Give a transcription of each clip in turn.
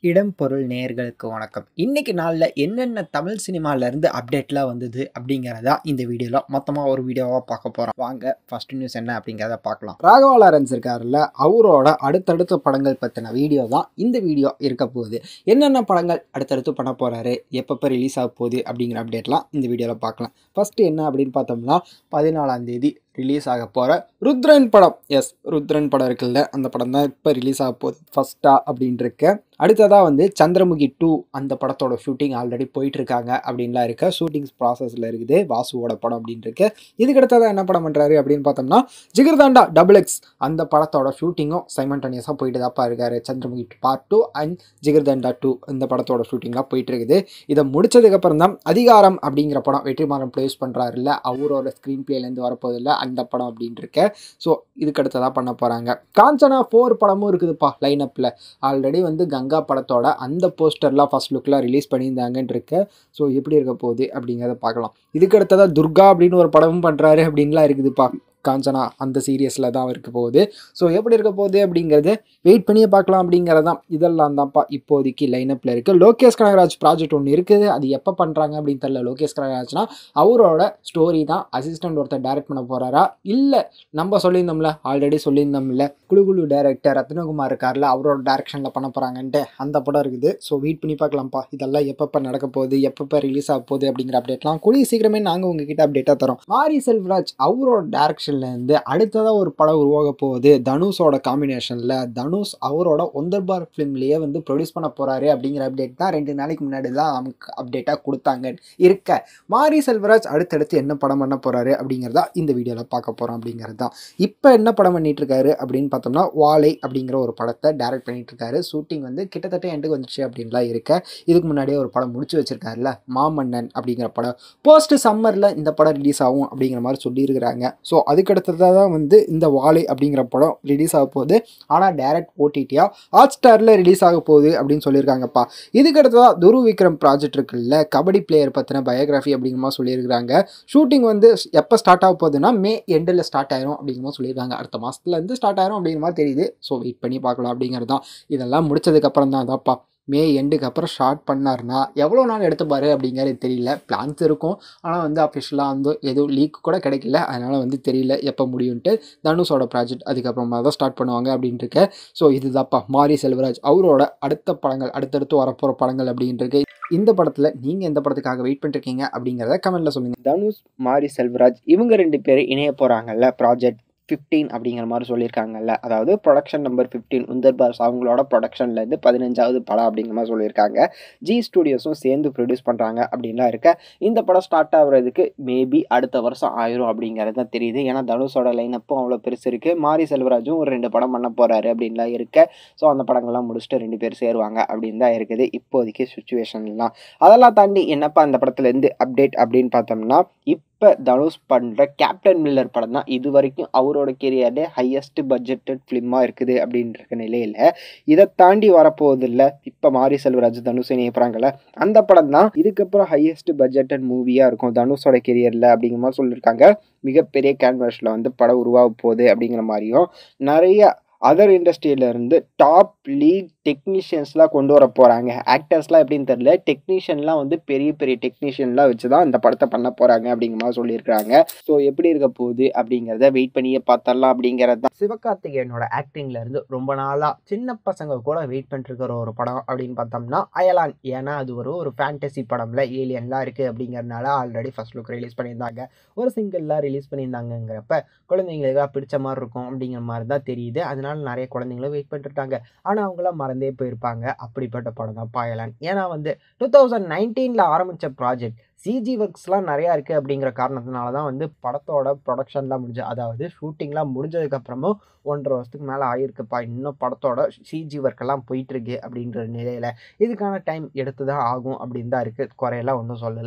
இடம் பொருள் நேயர்களுக்கு வணக்கம் இன்னைக்கு நாளில் என்னென்ன தமிழ் சினிமால இருந்து அப்டேட்லாம் வந்தது அப்படிங்கிறதா இந்த வீடியோவில் மொத்தமாக ஒரு வீடியோவாக பார்க்க போகிறோம் வாங்க ஃபர்ஸ்ட் நியூஸ் என்ன அப்படிங்கிறத பார்க்கலாம் ராகவா லாரன்ஸ் இருக்காருல்ல அவரோட அடுத்தடுத்த படங்கள் பற்றின வீடியோ தான் இந்த வீடியோ இருக்க போகுது என்னென்ன படங்கள் அடுத்தடுத்து பண்ண போகிறாரு எப்பப்போ ரிலீஸ் ஆக போகுது அப்படிங்கிற அப்டேட்லாம் இந்த வீடியோவில் பார்க்கலாம் ஃபஸ்ட்டு என்ன அப்படின்னு பார்த்தோம்னா பதினாலாம் தேதி ரிலீஸ் ஆக போகிற ருத்ரன் படம் எஸ் ருத்ரன் படம் இருக்குல்ல அந்த படம் தான் இப்போ ரிலீஸ் ஆக போகுது ஃபஸ்ட்டா அப்படின்னு இருக்கு அடுத்ததாக வந்து சந்திரமுகி டூ அந்த படத்தோட ஷூட்டிங் ஆல்ரெடி போயிட்டு இருக்காங்க அப்படின்லாம் இருக்கு ஷூட்டிங் ப்ராசஸில் இருக்குது வாசுவோட படம் அப்படின்னு இருக்கு இதுக்கு அடுத்ததாக என்ன படம் பண்ணுறாரு அப்படின்னு பார்த்தோம்னா ஜிகர்தாண்டா டபுள் எக்ஸ் அந்த படத்தோட ஷூட்டிங்கும் சைமண்டனியஸாக போயிட்டு தாப்பா இருக்காரு Chandramukhi part two and Jigarthanda two இந்த படத்தோட ஷூட்டிங்லாம் போயிட்டு இருக்குது இதை முடிச்சதுக்கப்புறம் தான் அதிகாரம் அப்படிங்கிற படம் வெற்றிமாறன் ப்ளேஸ் பண்ணுறாருல்ல அவரோட ஸ்க்ரீன் பிளேலேருந்து வரப்போதில்ல அந்த படம் அப்படின்னு இருக்க ஸோ இதுக்கு அடுத்ததாக பண்ண போகிறாங்க காஞ்சனா ஃபோர் படமும் இருக்குதுப்பா லைனப்பில் ஆல்ரெடி வந்து கங்கா படத்தோட அந்த போஸ்டர்லாம் ஃபர்ஸ்ட் லுக்கில் ரிலீஸ் பண்ணியிருந்தாங்கன்னு இருக்க ஸோ எப்படி இருக்க போகுது அப்படிங்கிறத பார்க்கலாம் இதுக்கு அடுத்ததாக துர்கா அப்படின்னு ஒரு படமும் பண்ணுறாரு அப்படின்லாம் இருக்குதுப்பா காஞ்சனா அந்த சீரியஸில் தான் இருக்க போகுது ஸோ எப்படி இருக்க போகுது அப்படிங்கிறது வெயிட் பண்ணியே பார்க்கலாம் அப்படிங்கிறது தான் இதெல்லாம் தான்ப்பா இப்போதைக்கு லைனப்பில் இருக்குது லோகேஷ் கனகராஜ் ப்ராஜெக்ட் ஒன்று இருக்குது அது எப்போ பண்ணுறாங்க அப்படின்னு தெரியல லோகேஷ் கனகராஜ்னா அவரோட ஸ்டோரி தான் அசிஸ்டன்ட் ஒருத்தர் டைரக்ட் பண்ண போகிறாரா இல்லை நம்ம சொல்லியிருந்தோம்ல ஆல்ரெடி சொல்லியிருந்தோம்ல குழு குழு டேரக்டர் ரத்னகுமார் இருக்கார்ல அவரோட டேரக்ஷனில் பண்ண போகிறாங்கன்ட்டு அந்த படம் இருக்குது ஸோ வெயிட் பண்ணி பார்க்கலாம்ப்பா இதெல்லாம் எப்பப்போ நடக்க போகுது எப்பப்போ ரிலீஸ் ஆக போகுது அப்படிங்கிற அப்டேட்லாம் கூடிய சீக்கிரமே நாங்கள் உங்ககிட்ட அப்டேட்டாக தரோம் மாரி செல்வராஜ் அவரோட டேரக்ஷன்ல இருந்து அடுத்ததாக ஒரு படம் உருவாக போகுது தனுஷோட காம்பினேஷனில் தனுஷ் அவரோட ஒந்தர்பார் ஃபிலிம்லேயே வந்து ப்ரொடியூஸ் பண்ண போகிறாரு அப்படிங்கிற அப்டேட் தான் ரெண்டு நாளைக்கு முன்னாடி தான் நமக்கு அப்டேட்டாக கொடுத்தாங்க இருக்க மாரி செல்வராஜ் அடுத்தடுத்து என்ன படம் பண்ண போகிறாரு அப்படிங்கிறதா இந்த வீடியோவில் பார்க்க போகிறோம் அப்படிங்கிறது தான் இப்போ என்ன படம் பண்ணிட்டு இருக்காரு அப்படின்னு பார்த்தோம்னா வாழை அப்படிங்கிற ஒரு படத்தை டைரக்ட் பண்ணிட்டு இருக்காரு ஷூட்டிங் வந்து கிட்டத்தட்ட எண்டுக்கு வந்துச்சு அப்படின்லாம் இருக்க இதுக்கு முன்னாடியே ஒரு படம் முடிச்சு வச்சிருக்காருல்ல மாமன்னன் அப்படிங்கிற படம் போஸ்ட் சம்மரில் இந்த படம் ரிலீஸ் ஆகும் அப்படிங்கிற மாதிரி சொல்லியிருக்கிறாங்க ஸோ அதுக்கடுத்ததாக தான் வந்து இந்த வாழை அப்படிங்கிற படம் ரிலீஸ் ஆக போகுது ஆனால் டேரக்ட் ஓடிடியாக ஹாட் ஸ்டாரில் ரிலீஸ் ஆக போகுது அப்படின்னு சொல்லியிருக்காங்கப்பா இதுக்கு அடுத்ததாக துரு விக்ரம் ப்ராஜெக்ட் இருக்குல்ல கபடி பிளேயர் பற்றின பயோகிராஃபி அப்படிங்கிற மாதிரி சொல்லியிருக்கிறாங்க ஷூட்டிங் வந்து எப்போ ஸ்டார்ட் ஆக போகுதுன்னா மே எண்டில் ஸ்டார்ட் ஆயிரும் அப்படிங்கிற மாதிரி சொல்லியிருக்காங்க அடுத்த மாதத்துலேருந்து ஸ்டார்ட் ஆயிரும் அப்படிங்கிற மாதிரி தெரியுது ஸோ வெயிட் பண்ணி பார்க்கலாம் அப்படிங்கிறது தான் இதெல்லாம் முடிச்சதுக்கப்புறம் தான் அதான்ப்பா மே எண்டுக்கு அப்புறம் ஸ்டார்ட் பண்ணார்னா எவ்வளோ நாள் எடுத்துப்பாரு அப்படிங்கிறது தெரியல பிளான்ஸ் இருக்கும் ஆனால் வந்து அஃபிஷியலாக வந்து எதுவும் லீக் கூட கிடைக்கல அதனால் வந்து தெரியல எப்போ முடியும்ட்டு தனுஷோட ப்ராஜெக்ட் அதுக்கப்புறமா தான் ஸ்டார்ட் பண்ணுவாங்க அப்படின்ட்டு இருக்கு ஸோ இதுதான்ப்பா மாரி செல்வராஜ் அவரோட அடுத்த படங்கள் அடுத்தடுத்து வரப்போகிற படங்கள் அப்படின்ட்டு இந்த படத்தில் நீங்கள் எந்த படத்துக்காக வெயிட் பண்ணிருக்கீங்க அப்படிங்கிறத கமெண்ட்டில் சொல்லுங்கள் தனுஷ் மாரி செல்வராஜ் இவங்க ரெண்டு பேரும் இணைய போகிறாங்கல்ல ப்ராஜெக்ட் ஃபிஃப்டீன் அப்படிங்கிற மாதிரி சொல்லியிருக்காங்கல்ல அதாவது ப்ரொடக்ஷன் நம்பர் ஃபிஃப்டீன் உந்தர்பாஸ் அவங்களோட ப்ரொடக்ஷன்லேருந்து பதினஞ்சாவது படம் அப்படிங்கிற மாதிரி சொல்லியிருக்காங்க ஜி ஸ்டுடியோஸும் சேர்ந்து ப்ரொடியூஸ் பண்ணுறாங்க அப்படின்லாம் இருக்க இந்த படம் ஸ்டார்ட் ஆகுறதுக்கு மேபி அடுத்த வருஷம் ஆயிரும் அப்படிங்கிறது தான் தெரியுது ஏன்னா தனுஷோட லைனப்பும் அவ்வளோ பெருசு இருக்குது மாரி செல்வராஜும் ஒரு ரெண்டு படம் பண்ண போகிறாரு அப்படின்லாம் இருக்க ஸோ அந்த படங்கள்லாம் முடிச்சுட்டு ரெண்டு பேர் சேருவாங்க அப்படின்னு தான் இருக்குது இப்போதைக்கு சுச்சுவேஷன்லாம் அதெல்லாம் தாண்டி என்னப்பா அந்த படத்துலேருந்து அப்டேட் அப்படின்னு பார்த்தோம்னா இப்போ தனுஷ் பண்ணுற கேப்டன் மில்லர் படம் தான் இது வரைக்கும் அவரோட கெரியர்லே ஹையஸ்ட் பட்ஜெட்டட் ஃபிலிமாக இருக்குது அப்படின்ற நிலையில் இதை தாண்டி வரப்போவதில்ல இப்போ மாரி செல்வராஜ் தனுஷ் இணையப்படுறாங்கல்ல அந்த படம் தான் இதுக்கப்புறம் ஹையஸ்ட் பட்ஜெட்டட் மூவியாக இருக்கும் தனுஷோட கெரியரில் அப்படிங்கிற மாதிரி சொல்லியிருக்காங்க மிகப்பெரிய கேன்வாஸில் வந்து படம் உருவாக போகுது அப்படிங்கிற மாதிரியும் நிறைய அதர் இண்டஸ்ட்ரியிலேருந்து டாப் லீக் டெக்னீஷியன்ஸ்லாம் கொண்டு வர போகிறாங்க ஆக்டர்ஸ்லாம் எப்படின்னு தெரில டெக்னீஷியன்லாம் வந்து பெரிய பெரிய டெக்னீஷியன்லாம் வச்சு தான் இந்த படத்தை பண்ண போகிறாங்க அப்படிங்கிற மாதிரி சொல்லியிருக்காங்க ஸோ எப்படி இருக்க போகுது அப்படிங்கிறத வெயிட் பண்ணியே பார்த்தரலாம் அப்படிங்கிறது தான் சிவகார்த்திகேயனோட ஆக்டிங்ல இருந்து ரொம்ப நாளாக சின்ன பசங்க கூட வெயிட் பண்ணிருக்கிற ஒரு படம் அப்படின்னு பார்த்தோம்னா அயலான் ஏன்னா அது ஒரு ஒரு ஃபேண்டசி படம்ல ஏலியன்லாம் இருக்குது அப்படிங்கிறதுனால ஆல்ரெடி ஃபர்ஸ்ட் லுக் ரிலீஸ் பண்ணியிருந்தாங்க ஒரு சிங்கிள்லாம் ரிலீஸ் பண்ணியிருந்தாங்கிறப்ப குழந்தைங்களுக்கு பிடிச்ச மாதிரி இருக்கும் அப்படிங்கிற மாதிரி தான் தெரியுது அதனால நிறைய குழந்தைங்களும் வெயிட் பண்ணிட்டு இருக்காங்க ஆனால் அவங்களாம் மறந்தே போயிருப்பாங்க அப்படிப்பட்ட படம் தான் பாயலான் ஏன்னா வந்து டூ தௌசண்ட் நைன்டீனில் ஆரம்பித்த ப்ராஜெக்ட் சிஜி ஒர்க்ஸ்லாம் நிறையா இருக்குது அப்படிங்கிற காரணத்தினால தான் வந்து படத்தோட ப்ரொடக்ஷன்லாம் முடிஞ்சு அதாவது ஷூட்டிங்லாம் முடிஞ்சதுக்கப்புறமும் ஒன்றரை வருஷத்துக்கு மேலே ஆகிருக்குப்பா இன்னும் படத்தோட சிஜி ஒர்க்கெல்லாம் போயிட்டுருக்கு அப்படின்ற நிலையில் இதுக்கான டைம் எடுத்து தான் ஆகும் அப்படின்னு தான் இருக்குது குறையெல்லாம் ஒன்றும் சொல்லலை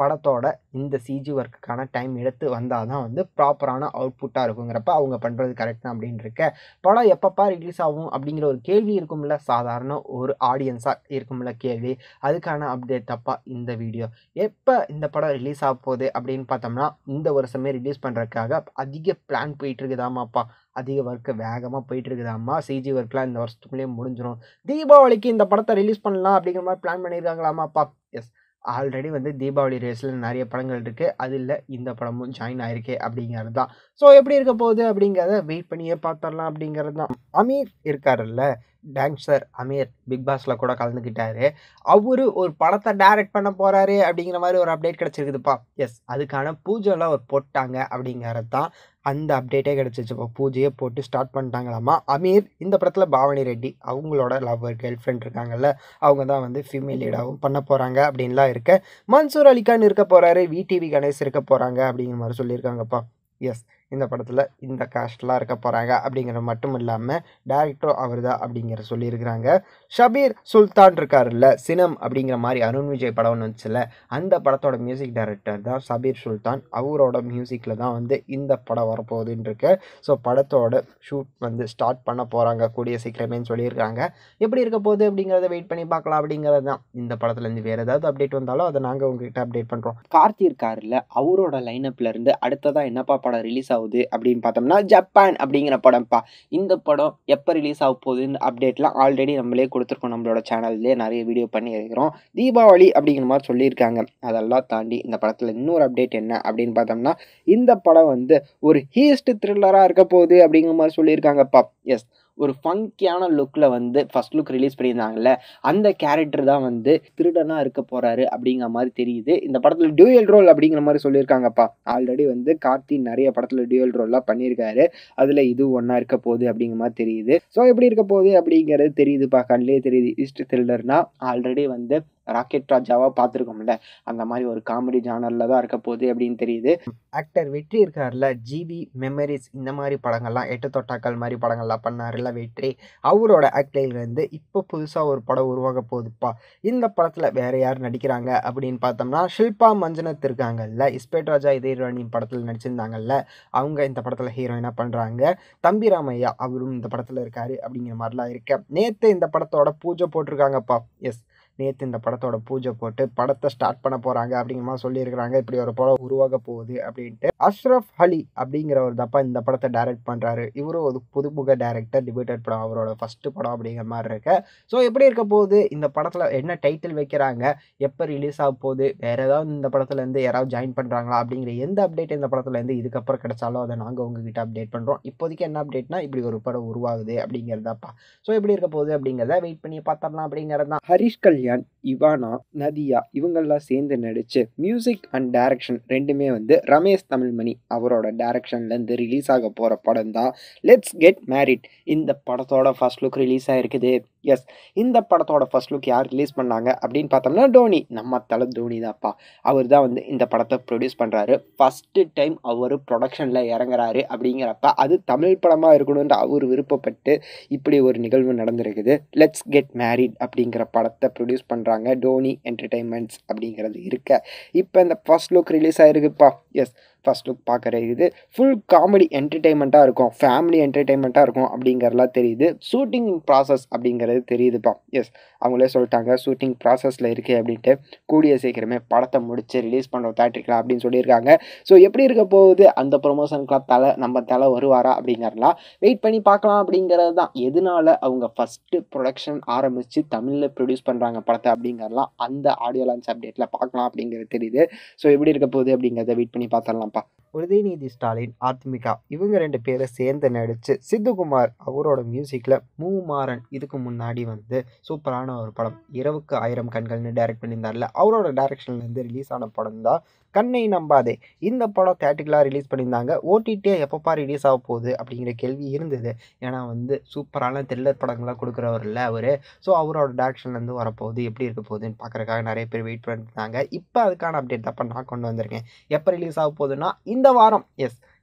படத்தோட இந்த சிஜி ஒர்க்குக்கான டைம் எடுத்து வந்தால் தான் வந்து ப்ராப்பரான அவுட்புட்டாக இருக்குங்கிறப்ப அவங்க பண்ணுறது கரெக்ட் தான் அப்படின்னு இருக்க படம் எப்பப்பா ரிலீஸ் ஆகும் அப்படிங்கிற ஒரு கேள்வி இருக்கும்ல சாதாரண ஒரு ஆடியன்ஸாக இருக்கும்ல கேள்வி அதுக்கான அப்டேட் தப்பா இந்த வீடியோ எப்போ இந்த படம் ரிலீஸ் ஆக போகுது அப்படின்னு பார்த்தோம்னா இந்த வருஷமே ரிலீஸ் பண்ணுறதுக்காக அதிக பிளான் போயிட்டு இருக்குதாமாப்பா அதிக ஒர்க்கு வேகமாக போயிட்டு இருக்குதாம்மா சிஜி ஒர்க்லாம் இந்த வருஷத்துக்குள்ளேயே முடிஞ்சிடும் தீபாவளிக்கு இந்த படத்தை ரிலீஸ் பண்ணலாம் அப்படிங்கிற மாதிரி பிளான் பண்ணியிருக்காங்களாமாப்பா எஸ் ஆல்ரெடி வந்து தீபாவளி ரேஸில் நிறைய படங்கள் இருக்குது அதில் இந்த படமும் ஜாயின் ஆயிருக்கே அப்படிங்கிறது தான் ஸோ எப்படி இருக்க போகுது அப்படிங்கிறத வெயிட் பண்ணியே பார்த்துடலாம் அப்படிங்கிறது தான் அமீர் இருக்காருல்ல டான்ஸர் அமீர் பிக் பாஸில் கூட கலந்துக்கிட்டாரு அவரு ஒரு படத்தை டைரக்ட் பண்ண போகிறாரு அப்படிங்கிற மாதிரி ஒரு அப்டேட் கிடச்சிருக்குதுப்பா எஸ் அதுக்கான பூஜைலாம் அவர் போட்டாங்க அப்படிங்கிறது தான் அந்த அப்டேட்டே கிடச்சிச்சுப்பா பூஜையே போட்டு ஸ்டார்ட் பண்ணிட்டாங்களாமா அமீர் இந்த படத்தில் பாவனி ரெட்டி அவங்களோட லவ்வர் கேர்ள் ஃப்ரெண்ட் இருக்காங்கல்ல அவங்க தான் வந்து ஃபீமேல் லீடாகவும் பண்ண போகிறாங்க அப்படின்லாம் இருக்க மன்சூர் அலிகான் இருக்க போகிறாரு விடிவி கணேஷ் இருக்க போகிறாங்க அப்படிங்கிற மாதிரி சொல்லியிருக்காங்கப்பா எஸ் இந்த படத்தில் இந்த காஸ்ட்லாம் இருக்க போகிறாங்க அப்படிங்கிறது மட்டும் இல்லாமல் டேரக்டரும் அவர் தான் அப்படிங்கிற சொல்லியிருக்கிறாங்க ஷபீர் சுல்தான் இருக்காருல்ல சினம் அப்படிங்கிற மாதிரி அருண் விஜய் படம் ஒன்று வந்துச்சுல அந்த படத்தோட மியூசிக் டைரக்டர் தான் ஷபீர் சுல்தான் அவரோட மியூசிக்கில் தான் வந்து இந்த படம் வரப்போகுதுன்னு இருக்கு ஸோ படத்தோட ஷூட் வந்து ஸ்டார்ட் பண்ண போகிறாங்க கூடிய சீக்கிரமேன்னு சொல்லியிருக்காங்க எப்படி இருக்க போகுது அப்படிங்கிறத வெயிட் பண்ணி பார்க்கலாம் அப்படிங்கிறது தான் இந்த படத்துலேருந்து வேறு ஏதாவது அப்டேட் வந்தாலும் அதை நாங்கள் உங்ககிட்ட அப்டேட் பண்ணுறோம் கார்த்தி இருக்காருல்ல அவரோட லைனப்ல இருந்து அடுத்ததாக என்னப்பா படம் ரிலீஸ் ஆகுது அப்படின்னு பார்த்தோம்னா ஜப்பான் அப்படிங்கிற படம்ப்பா இந்த படம் எப்போ ரிலீஸ் ஆக போகுதுன்னு அப்டேட்லாம் ஆல்ரெடி நம்மளே கொடுத்துருக்கோம் நம்மளோட சேனல்லே நிறைய வீடியோ பண்ணி இருக்கிறோம் தீபாவளி அப்படிங்கிற மாதிரி சொல்லியிருக்காங்க அதெல்லாம் தாண்டி இந்த படத்தில் இன்னொரு அப்டேட் என்ன அப்படின்னு பார்த்தோம்னா இந்த படம் வந்து ஒரு ஹீஸ்ட் த்ரில்லராக இருக்க போகுது அப்படிங்கிற மாதிரி சொல்லியிருக்காங்கப்பா எஸ் ஒரு ஃபங்கியான லுக்கில் வந்து ஃபஸ்ட் லுக் ரிலீஸ் பண்ணியிருந்தாங்கல்ல அந்த கேரக்டர் தான் வந்து திருடனாக இருக்க போகிறாரு அப்படிங்கிற மாதிரி தெரியுது இந்த படத்தில் டியூயல் ரோல் அப்படிங்கிற மாதிரி சொல்லியிருக்காங்கப்பா ஆல்ரெடி வந்து கார்த்தி நிறைய படத்தில் டியூயல் ரோல்லாம் பண்ணியிருக்காரு அதில் இது ஒன்றா இருக்க போகுது அப்படிங்கிற மாதிரி தெரியுது ஸோ எப்படி இருக்க போகுது அப்படிங்கிறது தெரியுதுப்பா கண்ணிலே தெரியுது ஈஸ்ட் த்ரில்லர்னா ஆல்ரெடி வந்து ராக்கெட் ராஜாவாக பார்த்துருக்கோம்ல அந்த மாதிரி ஒரு காமெடி ஜானரில் தான் இருக்க போகுது அப்படின்னு தெரியுது ஆக்டர் வெற்றி இருக்கார்ல ஜிவி மெமரிஸ் இந்த மாதிரி படங்கள்லாம் எட்டு தொட்டாக்கள் மாதிரி படங்கள்லாம் பண்ணார்ல வெற்றி அவரோட ஆக்டிலேருந்து இப்போ புதுசாக ஒரு படம் உருவாக போகுதுப்பா இந்த படத்தில் வேற யார் நடிக்கிறாங்க அப்படின்னு பார்த்தோம்னா ஷில்பா மஞ்சனத் இருக்காங்கல்ல இஸ்பேட் ராஜா இதே ராணி படத்தில் நடிச்சிருந்தாங்கல்ல அவங்க இந்த படத்தில் ஹீரோயினாக பண்ணுறாங்க தம்பி ராமையா அவரும் இந்த படத்தில் இருக்காரு அப்படிங்கிற மாதிரிலாம் இருக்க நேற்று இந்த படத்தோட பூஜை போட்டிருக்காங்கப்பா எஸ் நேற்று இந்த படத்தோட பூஜை போட்டு படத்தை ஸ்டார்ட் பண்ண போகிறாங்க அப்படிங்கிற மாதிரி சொல்லியிருக்கிறாங்க இப்படி ஒரு படம் உருவாக போகுது அப்படின்ட்டு அஷ்ரஃப் அலி அப்படிங்கிறவர் தப்பா இந்த படத்தை டைரக்ட் பண்ணுறாரு இவரும் ஒரு புதுமுக டைரக்டர் டிபியூட்டட் படம் அவரோட ஃபஸ்ட்டு படம் அப்படிங்கிற மாதிரி இருக்கு ஸோ எப்படி இருக்க போகுது இந்த படத்தில் என்ன டைட்டில் வைக்கிறாங்க எப்போ ரிலீஸ் ஆக போகுது வேறு ஏதாவது இந்த படத்துலேருந்து யாராவது ஜாயின் பண்ணுறாங்களா அப்படிங்கிற எந்த அப்டேட் இந்த படத்துலேருந்து இதுக்கப்புறம் கிடைச்சாலும் அதை நாங்கள் உங்ககிட்ட அப்டேட் பண்ணுறோம் இப்போதைக்கு என்ன அப்டேட்னா இப்படி ஒரு படம் உருவாகுது அப்படிங்கிறதாப்பா ஸோ எப்படி இருக்க போகுது அப்படிங்கிறத வெயிட் பண்ணி பார்த்தரலாம் அப்படிங்கிறது தான் ஹரிஷ் கல்யாண் இவானா நதியா இவங்கெல்லாம் சேர்ந்து நடிச்சு மியூசிக் அண்ட் டைரக்ஷன் ரெண்டுமே வந்து ரமேஷ் தமிழ்மணி அவரோட டைரக்ஷன்லேருந்து ரிலீஸ் ஆக போகிற படம் தான் லெட்ஸ் கெட் மேரிட் இந்த படத்தோட ஃபர்ஸ்ட் லுக் ரிலீஸ் ஆயிருக்குது எஸ் இந்த படத்தோட ஃபர்ஸ்ட் லுக் யார் ரிலீஸ் பண்ணாங்க அப்படின்னு பார்த்தோம்னா டோனி நம்ம தலை தோனி தான்ப்பா அவர் தான் வந்து இந்த படத்தை ப்ரொடியூஸ் பண்ணுறாரு ஃபஸ்ட்டு டைம் அவர் ப்ரொடக்ஷனில் இறங்குறாரு அப்படிங்கிறப்ப அது தமிழ் படமாக இருக்கணும்னு அவர் விருப்பப்பட்டு இப்படி ஒரு நிகழ்வு நடந்திருக்குது லெட்ஸ் கெட் மேரிட் அப்படிங்கிற படத்தை ப்ரொடியூஸ் பண்ணுறாங்க டோனி என்டர்டெயின்மெண்ட்ஸ் அப்படிங்கிறது இருக்க இப்போ இந்த ஃபர்ஸ்ட் லுக் ரிலீஸ் ஆயிருக்குப்பா எஸ் ஃபர்ஸ்ட் லுக் பார்க்குறது ஃபுல் காமெடி என்டர்டெயின்மெண்ட்டாக இருக்கும் ஃபேமிலி என்டர்டெயின்மெண்ட்டாக இருக்கும் அப்படிங்கிறதுலாம் தெரியுது ஷூட்டிங் ப்ராசஸ் அப்படிங்கிறது தெரியுதுப்பா எஸ் அவங்களே சொல்லிட்டாங்க ஷூட்டிங் ப்ராசஸில் இருக்குது அப்படின்ட்டு கூடிய சீக்கிரமே படத்தை முடிச்சு ரிலீஸ் பண்ண தேட்டிருக்கலாம் அப்படின்னு சொல்லியிருக்காங்க ஸோ எப்படி இருக்க போகுது அந்த ப்ரொமோஷனுக்குலாம் தலை நம்ம தலை வருவாரா அப்படிங்கிறலாம் வெயிட் பண்ணி பார்க்கலாம் அப்படிங்கிறது தான் எதனால அவங்க ஃபஸ்ட்டு ப்ரொடக்ஷன் ஆரம்பித்து தமிழில் ப்ரொடியூஸ் பண்ணுறாங்க படத்தை அப்படிங்கிறலாம் அந்த ஆடியோ லான்ச் அப்டேட்டில் பார்க்கலாம் அப்படிங்கிறது தெரியுது ஸோ எப்படி இருக்க போகுது அப்படிங்கிறத வெயிட் பண்ணி பார்த்துடலாம்ப்பா உதயநிதி ஸ்டாலின் ஆத்மிகா இவங்க ரெண்டு பேரும் சேர்ந்து நடித்து சித்துக்குமார் அவரோட மியூசிக்கில் மூமாறன் இதுக்கு முன்னாடி வந்து சூப்பரான ஒரு படம் இரவுக்கு ஆயிரம் கண்கள்னு டைரக்ட் பண்ணியிருந்தார்ல அவரோட டைரக்ஷன்லேருந்து ரிலீஸ் ஆன படம் தான் கண்ணை நம்பாதே இந்த படம் தேட்டிக்கலாக ரிலீஸ் பண்ணியிருந்தாங்க ஓடிடியே எப்பப்பா ரிலீஸ் ஆக போகுது அப்படிங்கிற கேள்வி இருந்தது ஏன்னா வந்து சூப்பரான த்ரில்லர் படங்கள்லாம் கொடுக்குறவர் இல்லை அவர் ஸோ அவரோட டேரக்ஷன்லேருந்து வரப்போகுது எப்படி இருக்க போகுதுன்னு பார்க்குறக்காக நிறைய பேர் வெயிட் பண்ணிருந்தாங்க இப்போ அதுக்கான அப்டேட் தப்ப நான் கொண்டு வந்திருக்கேன் எப்போ ரிலீஸ் ஆக போகுதுன்னா இந்த வாரம் எஸ்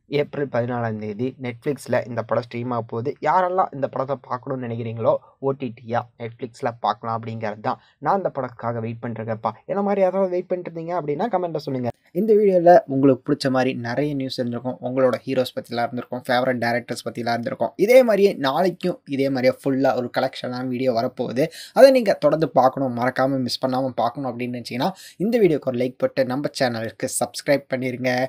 ஏப்ரல் பதினாலாம் தேதி நெட்ஃப்ளிக்ஸில் இந்த படம் ஸ்ட்ரீம் ஆக போகுது யாரெல்லாம் இந்த படத்தை பார்க்கணும்னு நினைக்கிறீங்களோ ஓடிடியாக நெட்ஃப்ளிக்ஸில் பார்க்கலாம் அப்படிங்கிறது தான் நான் இந்த படத்துக்காக வெயிட் பண்ணிருக்கப்பா என்ன மாதிரி யாராவது வெயிட் பண்ணிட்டு இருந்தீங்க அப்படின்னா கமெண்ட்டில் சொல்லுங்கள் இந்த வீடியோவில் உங்களுக்கு பிடிச்ச மாதிரி நிறைய நியூஸ் இருந்திருக்கும் உங்களோட ஹீரோஸ் பற்றிலாம் இருந்திருக்கும் ஃபேவரட் டேரக்டர்ஸ் பற்றிலாம் இருந்திருக்கும் இதே மாதிரியே நாளைக்கும் இதே மாதிரியே ஃபுல்லாக ஒரு கலெக்ஷனான வீடியோ வரப்போகுது அதை நீங்கள் தொடர்ந்து பார்க்கணும் மறக்காமல் மிஸ் பண்ணாமல் பார்க்கணும் அப்படின்னு நினச்சிங்கன்னா இந்த வீடியோக்கு ஒரு லைக் போட்டு நம்ம சேனலுக்கு சப்ஸ்கிரைப் பண்ணிடுங்க